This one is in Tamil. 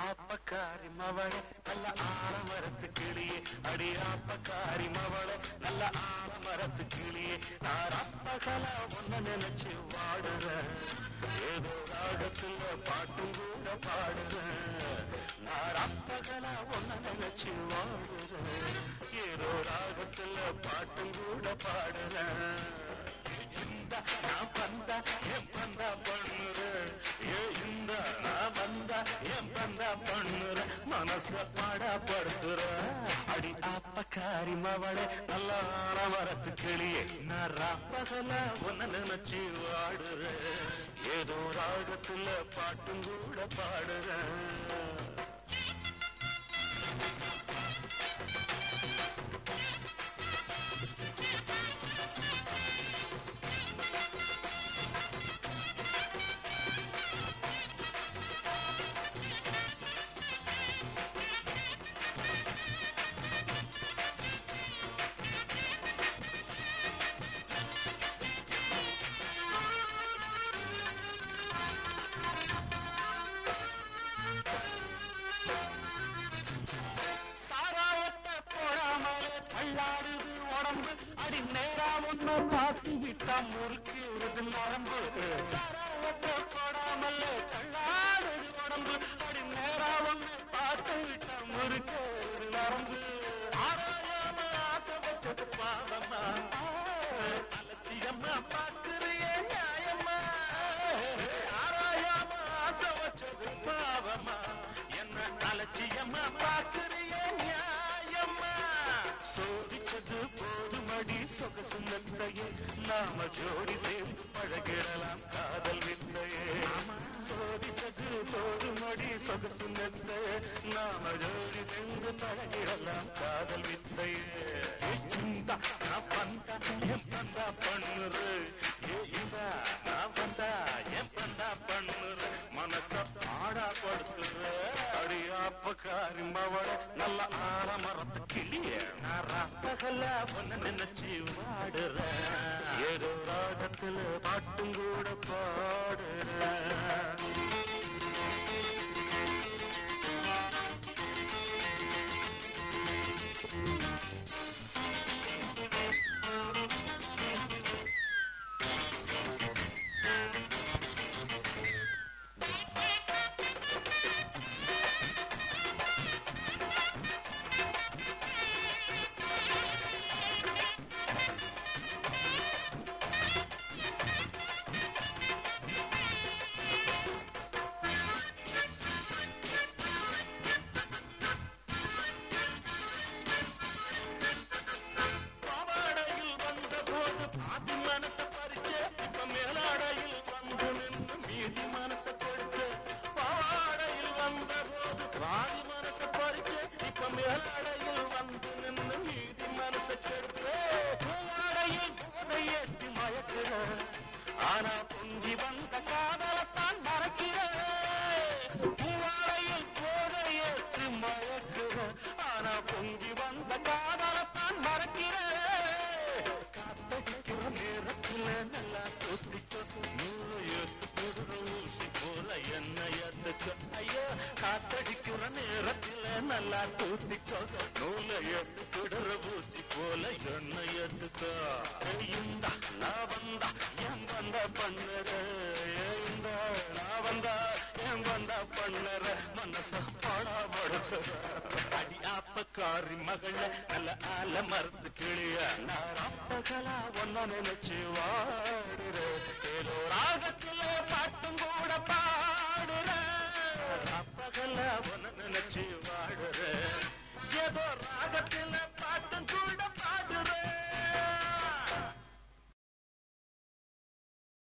ஆப்பக்காரி மவளே நல்ல ஆலமரத்து கிளியே அடி ஆப்பக்காரி மவளே நல்ல ஆலமரத்து கிளியே நான் அப்பகல ஒன்ன நினைச்சு வாடுறேன் ஏதோ ராகத்துல பாட்டும் கூட பாடுறேன் நான் அப்பகல ஒன்ன நினைச்சு வாடுறேன் ஏதோ ராகத்துல பாட்டும் கூட பாடுறேன் இந்த நான் வந்தா என் பந்தா பண்ணுற ஏ இந்த நான் வந்தா என் பந்தா பண்ணுற மனச பாடப்படுத்துற அடி அப்பக்காரி மவளே நல்ல வரத்து கிளியே நான் ராப்பகல உன்ன நினைச்சு வாடுற ஏதோ ராகத்துல பாட்டும் கூட பாடுறேன் சாராயத்தை போடாமலே தள்ளாடுது உடம்பு அடி நேரா ஒண்ணு பார்த்து விட்டா முறுக்கிடுது நரம்பு சாராயத்தை போடாமலே தள்ளாடுது உடம்பு அடி நேரா ஒண்ணு பார்த்து விட்டா முறுக்கிடுது நரம்பு ஆராயாம ஆசை வச்சது பாவமா அலட்சியமா பார்க்கிறியே நியாயமா ஆராயாம ஆசை வச்சது பாவமா என்ன அலட்சியமா பார்க்கிறியே நியாயமா சோதிச்சது போதுமடி சொகசு நத்தையே நாம ஜோடி சேர்ந்து பழகிடலாம் காதல் வித்தையே சோதிச்சது போதுமடி சொகசு நத்தையே நாம ஜோடி சேர்ந்து பழகிடலாம் காதல் வித்தையே இந்த நான் வந்தா என் பந்தா பண்ணுறு ஏ இந்த நான் வந்தா என் பந்தா பண்ணுற மனச பாடா படுத்துற அடி அப்பக்காரி மவள நல்ல ஆலமரத்து கிளிய நான் ராப்பகல ஒன்னு நினைச்சு வாடுற ஏதோ ராகத்துல பாட்டும் கூட பாடுற பாவாடையில் வந்த போது பாதி மனச பறிச்ச இப்ப மேலாடையில் வந்து நின்று மீதி மனச கொடுத்து பாவாடையில் வந்த போது பாதி மனச பறிச்ச இப்ப மேலாடையில் வந்து நின்று மீதி மனச கெடுத்து பூவாடையில் போதை ஏற்றி மயக்கிற ஆனா பொங்கி வந்த காதலத்தான் மறக்கிற பூவாடையில் போதை ஏற்றி மயக்கிற ஆனா பொங்கி வந்த காதலத்தான் மறக்கிற காத்தடிக்கிற நேரத்துல நல்லா தொத்திக்கோ நூறு ஏத்து கொடுற ஊசி போல என்ன ஏத்துக்கோ ஐயோ காத்தடிக்கிற நேரத்துல நல்லா தூத்திக்கோ நூல ஏத்து கொடுற ஊசி போல என்ன ஏத்துக்கோ இந்த நான் வந்தா என் வந்த பண்ணுற இந்த நான் வந்தா என் வந்தா பண்ணுற மனச பாடாபடுத்துற அடி ஆப்பக்காரி மகள நல்ல ஆல மறுத்து கிளிய நான் அப்பகலா ஒன்ன நினைச்சு வாடுற ஏதோ ராகத்துல பாட்டும் கூட பாடுற அப்பகல ஒன்ன நினைச்சு வாடுற ஏதோ ராகத்துல பாட்டும் கூட